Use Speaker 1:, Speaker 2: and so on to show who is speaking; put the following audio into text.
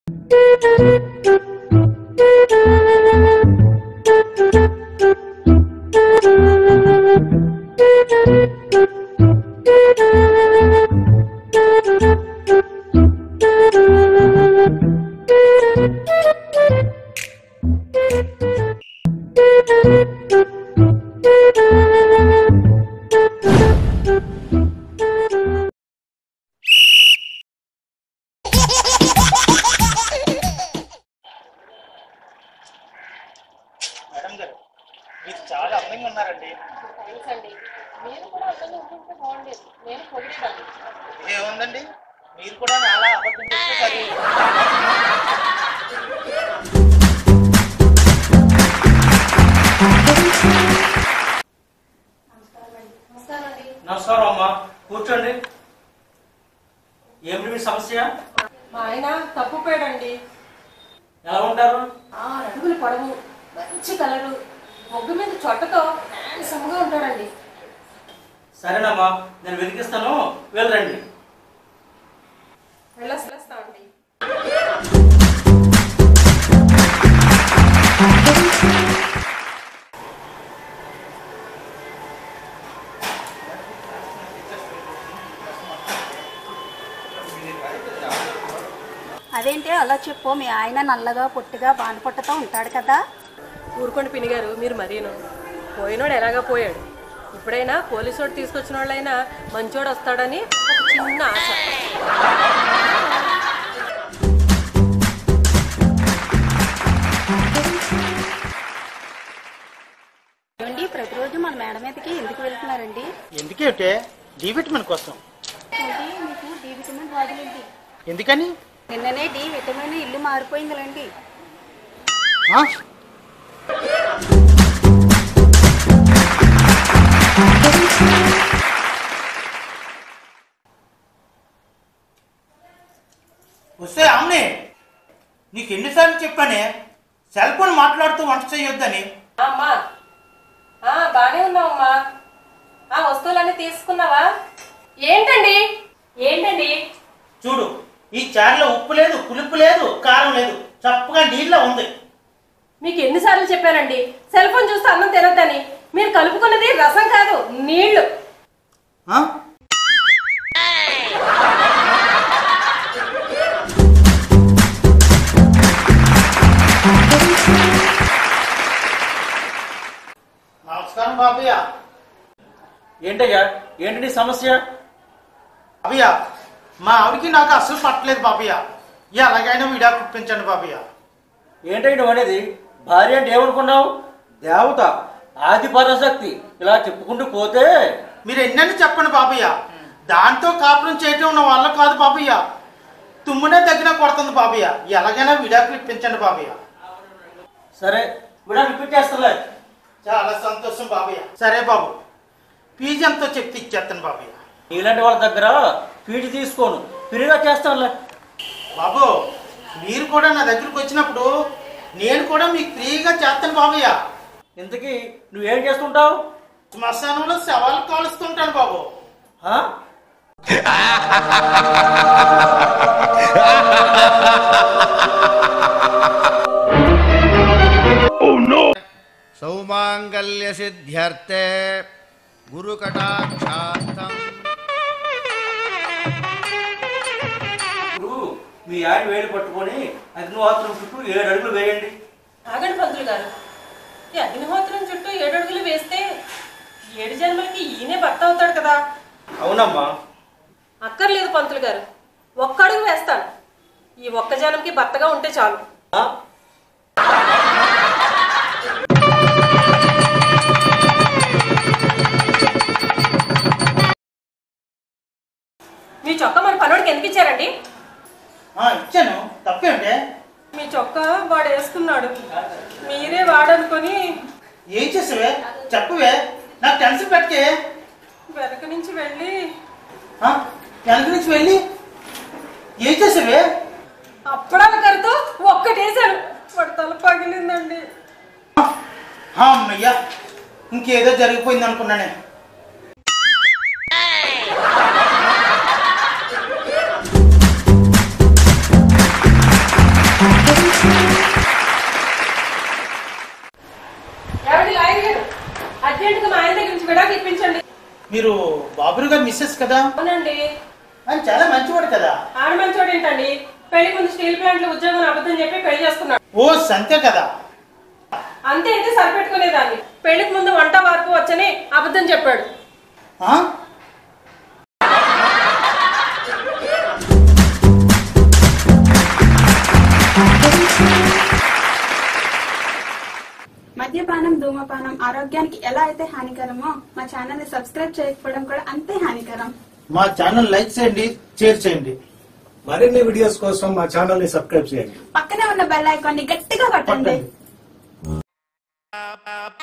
Speaker 1: Madam గారు మీరు చాలా అందంగా ఉన్నారండి
Speaker 2: థ్యాంక్స్ అండి మీరు కూడా అతను ఉంటుంటే బాగుండేది నేను పొగిడేదాన్ని
Speaker 1: ఏముందండి మీరు కూడా నాలా అబద్ధం చెప్తే సరి
Speaker 2: వస్తానండి
Speaker 3: నమస్కారం అమ్మా కూర్చోండి ఏమిటి మీ సమస్య
Speaker 2: మా ఆయన తప్పుపోయాడండి
Speaker 3: ఎలా ఉంటారు
Speaker 2: ఆరు అడుగులు పొడవు మంచి కలరు మొగ్గు మీద చొట్టతో హ్యాండ్సమ్గా ఉంటాడండి
Speaker 3: సరేనమ్మా నేను వెతికిస్తాను వెళ్ళరండి
Speaker 2: వెళ్ళొస్తామండి
Speaker 4: అదేంటి అలా చెప్పు మీ ఆయన నల్లగా పొట్టిగా బాణపొట్టతో ఉంటాడు కదా
Speaker 2: ఊరుకోండి పినిగారు మీరు మరీను పోయినోడు ఎలాగా పోయాడు ఇప్పుడైనా పోలీసు వాడు తీసుకొచ్చిన వాళ్ళైనా మంచోడు వస్తాడని ఒక చిన్న ఆశ
Speaker 4: ఏమండి ప్రతిరోజు మన మేడ మీదకి ఎందుకు వెళ్తున్నారండి
Speaker 1: ఎందుకేమిటే డి విటమిన్ కోసం
Speaker 4: ఏంటి మీకు డి విటమిన్ రాదులేండి
Speaker 1: ఎందుకని
Speaker 4: నిన్ననే డి విటమిన్ ఇల్లు మారిపోయిందిలేండి
Speaker 1: ఆ? వస్తే అమ్మే నీకు ఎన్నిసార్లు చెప్పానే సెల్ ఫోన్ మాట్లాడుతూ వంట చేయొద్దని
Speaker 2: అమ్మా ఆ, బానే ఉన్నావమ్మా ఆ వస్తువులన్నీ తీసుకున్నావా ఏంటండి ఏంటండి
Speaker 1: చూడు ఈ చారులో ఉప్పు లేదు పులుపు లేదు కారం లేదు చప్పగా నీళ్ళ ఉంది
Speaker 2: మీకు ఎన్నిసార్లు చెప్పానండి సెల్ ఫోన్ చూస్తే అన్నం తినొద్దని మీరు కలుపుకున్నది రసం కాదు నీళ్లు
Speaker 1: ఆ? నమస్కారం బాబయ్య
Speaker 3: ఏంటయ్యా ఏంటి నీ సమస్య
Speaker 1: బాబయ్య మా ఆవిడకి నాకు అసలు పట్టలేదు బాబయ్య ఎలాగైనా విడా కుప్పించండి బాబయ్య
Speaker 3: ఏంటంటే నువ్వు అనేది భార్య అంటే ఏమనుకున్నావు దేవత ఆది పరాశక్తి ఇలా చెప్పుకుంటూ పోతే
Speaker 1: మీరు ఎన్నని చెప్పండి బాబయ్య దాంతో కాపురం చేయటం ఉన్న వల్ల కాదు బాబయ్య తుమ్మునే తగ్గిన కొడుతుంది బాబయ్య ఎలాగైనా విడాకులు ఇప్పించండి బాబయ్య
Speaker 3: సరే విడాకులు పెట్టేస్తలే
Speaker 1: చాలా సంతోషం బాబయ్య సరే బాబు ఫీజు ఎంతో చెప్తే ఇచ్చేస్తాను బాబయ్య
Speaker 3: ఇలాంటి వాళ్ళ దగ్గర ఫీజు తీసుకోను ఫ్రీగా చేస్తానులే
Speaker 1: బాబు మీరు కూడా నా దగ్గరికి వచ్చినప్పుడు నేను కూడా మీకు ఫ్రీగా చేస్తాను బాబయ్య
Speaker 3: ఇంతకీ నువ్వేం చేస్తుంటావు
Speaker 1: శ్మశానంలో శవాలు కాలుస్తుంటాను బాబు
Speaker 3: ఆ?
Speaker 5: సౌమాంగల్యసిద్ధ్యర్థే గురుకటాక్షార్థం
Speaker 3: ఇప్పుడు మీ ఆయన వేలు పట్టుకొని అగ్నిహోత్రం చుట్టూ ఏడు అడుగులు వేయండి
Speaker 2: ఆగండి పంతులు గారు ఈ అగ్నిహోత్రం చుట్టూ ఏడు అడుగులు వేస్తే ఏడు జన్మలకి ఈయనే భర్త అవుతాడు కదా
Speaker 3: అవునమ్మా
Speaker 2: అక్కర్లేదు పంతులు గారు ఒక్క అడుగు వేస్తాను ఈ ఒక్క జనంకి భర్తగా ఉంటే చాలు
Speaker 3: ఆ?
Speaker 2: మీ చొక్కా మన పనోడికి ఎందుకు ఇచ్చారండి
Speaker 1: ఆ, ఇచ్చాను తప్పేమిటే
Speaker 2: మీ చొక్కా వాడు వేసుకున్నాడు మీరే వాడనుకొని
Speaker 1: ఏం చేసావే చెప్పవే నాకు టెన్షన్ పెట్టకే
Speaker 2: వెనక నుంచి వెళ్ళి
Speaker 1: ఆ, వెనక నుంచి వెళ్ళి ఏం చేసావే
Speaker 2: అప్పడాల కరుతో ఒక్కటేశాను వాడు తల పగిలిందండి
Speaker 1: ఆ, అమ్మయ్యా ఇంకేదో జరిగిపోయింది అనుకున్నానే మీరు బాబురు గారు మిస్సెస్ కదా
Speaker 2: అవునండి
Speaker 1: ఆయన చాలా మంచివాడు కదా
Speaker 2: ఆడ మంచోడు ఏంటండి పెళ్లి ముందు స్టీల్ ప్లాంట్ లో ఉద్యోగం అబద్ధం చెప్పి పెళ్లి చేసుకున్నాడు
Speaker 1: ఓ సంతే కదా
Speaker 2: అంతే అయితే సరిపెట్టుకునేదాన్ని పెళ్లికి ముందు వంట వరకు వచ్చని అబద్ధం చెప్పాడు
Speaker 1: ఆ?
Speaker 6: మద్యపానం ధూమపానం ఆరోగ్యానికి ఎలా అయితే హానికరమో మా ఛానల్ ని సబ్స్క్రైబ్ చేయకపోవడం కూడా అంతే హానికరం
Speaker 1: మా ఛానల్ లైక్ చేయండి షేర్ చేయండి
Speaker 7: మరిన్ని వీడియోస్ కోసం మా ఛానల్ ని సబ్స్క్రైబ్ చేయండి
Speaker 6: పక్కనే ఉన్న బెల్ ఐకాన్ ని గట్టిగా కొట్టండి
Speaker 1: పట్టండి